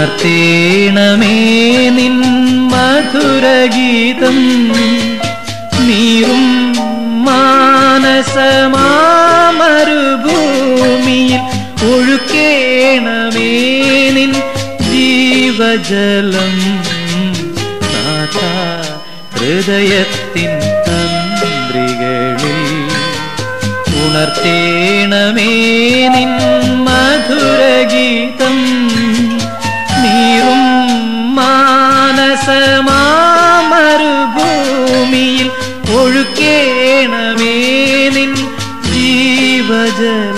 ഉണർത്തേണമേ നിൻ മധുരഗീതം നീറും മാനസമാമരുഭൂമിയിൽ ഒഴുക്കേണമേ നിൻ ജീവജലം നാഥ ഹൃദയത്തിൻ തന്ത്രികളിൽ ഉണർത്തേണമേ നിൻ മധുരഗീതം നീറും മാനസമാമരുഭൂമിയിൽ ഒഴുക്കേണമേ നിൻ ജീവജ